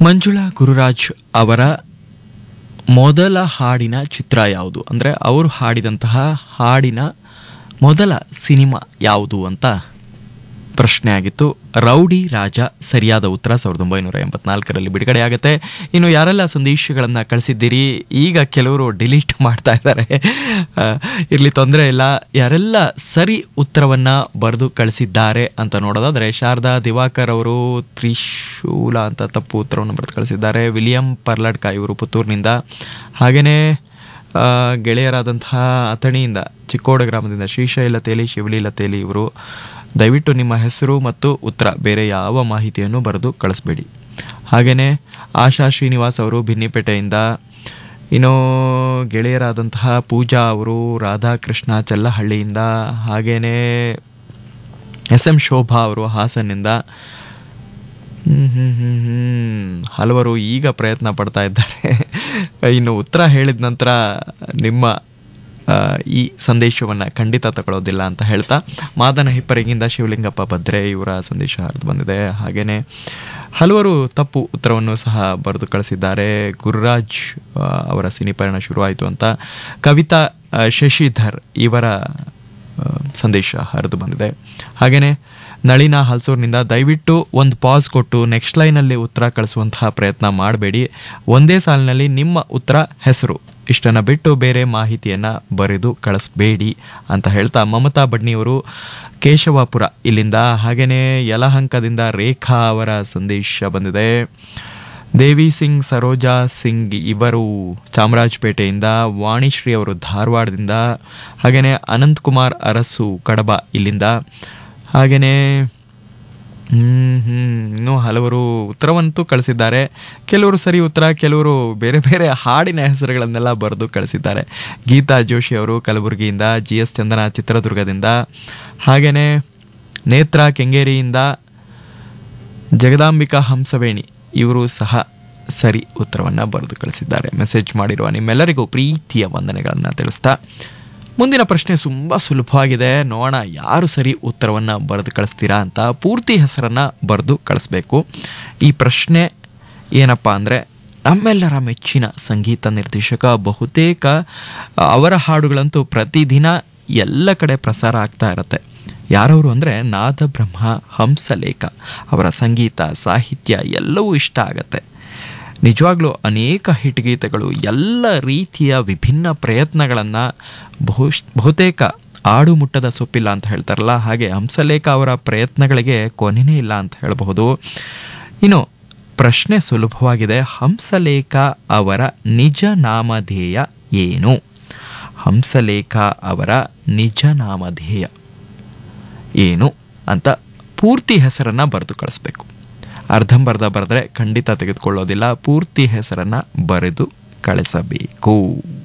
ಮಂಜುಳಾ ಗುರುರಾಜ್ ಅವರ ಮೊದಲ ಹಾಡಿನ ಚಿತ್ರ ಯಾವುದು ಅಂದರೆ ಅವರು ಹಾಡಿದಂತಹ ಹಾಡಿನ ಮೊದಲ ಸಿನಿಮಾ ಯಾವುದು ಅಂತ ಪ್ರಶ್ನೆ ಆಗಿತ್ತು ರೌಡಿ ರಾಜ ಸರಿಯಾದ ಉತ್ತರ ಸಾವಿರದ ಒಂಬೈನೂರ ಎಂಬತ್ನಾಲ್ಕರಲ್ಲಿ ಬಿಡುಗಡೆಯಾಗುತ್ತೆ ಇನ್ನು ಯಾರೆಲ್ಲ ಸಂದೇಶಗಳನ್ನು ಕಳಿಸಿದ್ದೀರಿ ಈಗ ಕೆಲವರು ಡಿಲೀಟ್ ಮಾಡ್ತಾ ಇದ್ದಾರೆ ಇರಲಿ ತೊಂದರೆ ಇಲ್ಲ ಯಾರೆಲ್ಲ ಸರಿ ಉತ್ತರವನ್ನು ಬರೆದು ಕಳಿಸಿದ್ದಾರೆ ಅಂತ ನೋಡೋದಾದರೆ ಶಾರದಾ ದಿವಾಕರ್ ಅವರು ತ್ರಿಶೂಲ ಅಂತ ತಪ್ಪು ಉತ್ತರವನ್ನು ಬರೆದು ಕಳಿಸಿದ್ದಾರೆ ವಿಲಿಯಂ ಪರ್ಲಡ್ಕ ಇವರು ಪುತ್ತೂರಿನಿಂದ ಹಾಗೆಯೇ ಆ, ಗೆಳೆಯರಾದಂತಹ ಅಥಣಿಯಿಂದ ಚಿಕ್ಕೋಡ ಗ್ರಾಮದಿಂದ ಶ್ರೀಶೈಲ ತೇಲಿ ಶಿವಲೀಲ ತೇಲಿ ಇವರು ದಯವಿಟ್ಟು ನಿಮ್ಮ ಹೆಸರು ಮತ್ತು ಉತ್ತರ ಬೇರೆ ಯಾವ ಮಾಹಿತಿಯನ್ನು ಬರೆದು ಕಳಿಸ್ಬೇಡಿ ಹಾಗೆಯೇ ಆಶಾ ಶ್ರೀನಿವಾಸ್ ಅವರು ಭಿನ್ನಿಪೇಟೆಯಿಂದ ಇನ್ನು ಗೆಳೆಯರಾದಂತಹ ಪೂಜಾ ಅವರು ರಾಧಾಕೃಷ್ಣ ಚಲ್ಲಹಳ್ಳಿಯಿಂದ ಹಾಗೆಯೇ ಎಸ್ ಎಂ ಶೋಭಾ ಅವರು ಹಾಸನ್ನಿಂದ ಹ್ಮ್ ಹ್ಮ್ ಹ್ಮ್ ಹ್ಮ್. ಹಲವರು ಈಗ ಪ್ರಯತ್ನ ಪಡ್ತಾ ಇದ್ದಾರೆ ಇನ್ನು ಉತ್ತರ ಹೇಳಿದ ನಂತರ ನಿಮ್ಮ ಆ, ಈ ಸಂದೇಶವನ್ನು ಖಂಡಿತ ತಗೊಳ್ಳೋದಿಲ್ಲ ಅಂತ ಹೇಳ್ತಾ ಮಾದನ ಹಿಪ್ಪರಿಗಿಂದ ಶಿವಲಿಂಗಪ್ಪ ಭದ್ರೆ ಇವರ ಸಂದೇಶ ಹರಿದು ಬಂದಿದೆ ಹಾಗೆಯೇ ಹಲವರು ತಪ್ಪು ಉತ್ತರವನ್ನು ಸಹ ಬರೆದು ಕಳಿಸಿದ್ದಾರೆ ಗುರುರಾಜ್ ಆ, ಅವರ ಸಿನಿಪಯಣ ಶುರುವಾಯಿತು ಅಂತ ಕವಿತಾ ಆ, ಶಶಿಧರ್ ಇವರ ಆ, ಸಂದೇಶ ಹರಿದು ಬಂದಿದೆ ಹಾಗೆಯೇ ನಳಿನ ಹಲ್ಸೂರ್ನಿಂದ ದಯವಿಟ್ಟು ಒಂದು ಪಾಸ್ ಕೊಟ್ಟು ನೆಕ್ಸ್ಟ್ ಲೈನಲ್ಲಿ ಉತ್ತರ ಕಳಿಸುವಂತಹ ಪ್ರಯತ್ನ ಮಾಡಬೇಡಿ ಒಂದೇ ಸಾಲಿನಲ್ಲಿ ನಿಮ್ಮ ಉತ್ತರ ಹೆಸರು ಇಷ್ಟನ್ನು ಬಿಟ್ಟು ಬೇರೆ ಮಾಹಿತಿಯನ್ನು ಬರೆದು ಕಳಿಸ್ಬೇಡಿ ಅಂತ ಹೇಳ್ತಾ ಮಮತಾ ಬಡ್ನಿಯವರು ಕೇಶವಾಪುರ ಇಲ್ಲಿಂದ ಹಾಗೆಯೇ ಯಲಹಂಕದಿಂದ ರೇಖಾ ಅವರ ಸಂದೇಶ ಬಂದಿದೆ ದೇವಿ ಸಿಂಗ್ ಸರೋಜಾ ಸಿಂಗ್ ಇವರು ಚಾಮರಾಜಪೇಟೆಯಿಂದ ವಾಣಿಶ್ರೀ ಅವರು ಧಾರವಾಡದಿಂದ ಹಾಗೆಯೇ ಅನಂತಕುಮಾರ್ ಅರಸು ಕಡಬ ಇಲ್ಲಿಂದ ಹಾಗೆಯೇ ಹ್ಮ್ ಹ್ಮ್ ಇನ್ನೂ ಹಲವರು ಉತ್ತರವಂತೂ ಕಳಿಸಿದ್ದಾರೆ ಕೆಲವರು ಸರಿ ಉತ್ತರ ಕೆಲವರು ಬೇರೆ ಬೇರೆ ಹಾಡಿನ ಹೆಸರುಗಳನ್ನೆಲ್ಲ ಬರೆದು ಕಳಿಸಿದ್ದಾರೆ ಗೀತಾ ಜೋಶಿ ಅವರು ಕಲಬುರಗಿಯಿಂದ ಜಿ ಎಸ್ ಚಂದನ ಚಿತ್ರದುರ್ಗದಿಂದ ಹಾಗೆಯೇ ನೇತ್ರ ಕೆಂಗೇರಿಯಿಂದ ಜಗದಾಂಬಿಕಾ ಹಂಸವೇಣಿ ಇವರು ಸಹ ಸರಿ ಉತ್ತರವನ್ನು ಬರೆದು ಕಳಿಸಿದ್ದಾರೆ ಮೆಸೇಜ್ ಮಾಡಿರುವ ನಿಮ್ಮೆಲ್ಲರಿಗೂ ಪ್ರೀತಿಯ ವಂದನೆಗಳನ್ನು ತಿಳಿಸ್ತಾ ಮುಂದಿನ ಪ್ರಶ್ನೆ ತುಂಬ ಸುಲಭವಾಗಿದೆ ನೋಡೋಣ ಯಾರು ಸರಿ ಉತ್ತರವನ್ನು ಬರೆದು ಕಳಿಸ್ತೀರಾ ಅಂತ ಪೂರ್ತಿ ಹೆಸರನ್ನು ಬರೆದು ಕಳಿಸ್ಬೇಕು ಈ ಪ್ರಶ್ನೆ ಏನಪ್ಪ ಅಂದರೆ ನಮ್ಮೆಲ್ಲರ ಮೆಚ್ಚಿನ ಸಂಗೀತ ನಿರ್ದೇಶಕ ಬಹುತೇಕ ಅವರ ಹಾಡುಗಳಂತೂ ಪ್ರತಿದಿನ ಎಲ್ಲ ಕಡೆ ಪ್ರಸಾರ ಆಗ್ತಾ ಇರತ್ತೆ ಯಾರವರು ಅಂದರೆ ನಾದಬ್ರಹ್ಮ ಹಂಸಲೇಖ ಅವರ ಸಂಗೀತ ಸಾಹಿತ್ಯ ಎಲ್ಲವೂ ಇಷ್ಟ ಆಗತ್ತೆ ನಿಜವಾಗ್ಲೂ ಅನೇಕ ಹಿಟ್ ಗೀತೆಗಳು ಎಲ್ಲ ರೀತಿಯ ವಿಭಿನ್ನ ಪ್ರಯತ್ನಗಳನ್ನು ಬಹು ಬಹುತೇಕ ಆಡು ಮುಟ್ಟದ ಸೊಪ್ಪಿಲ್ಲ ಅಂತ ಹೇಳ್ತಾರಲ್ಲ ಹಾಗೆ ಹಂಸಲೇಖ ಅವರ ಪ್ರಯತ್ನಗಳಿಗೆ ಕೊನೆಯೇ ಇಲ್ಲ ಅಂತ ಹೇಳಬಹುದು ಇನ್ನು ಪ್ರಶ್ನೆ ಸುಲಭವಾಗಿದೆ ಹಂಸಲೇಖ ಅವರ ನಿಜ ನಾಮಧೇಯ ಏನು ಹಂಸಲೇಖ ಅವರ ನಿಜ ನಾಮಧೇಯ ಏನು ಅಂತ ಪೂರ್ತಿ ಹೆಸರನ್ನ ಬರೆದು ಕಳಿಸ್ಬೇಕು ಅರ್ಧಂಬರ್ಧ ಬರೆದ್ರೆ ಖಂಡಿತ ತೆಗೆದುಕೊಳ್ಳೋದಿಲ್ಲ ಪೂರ್ತಿ ಹೆಸರನ್ನ ಬರೆದು ಕಳಿಸಬೇಕು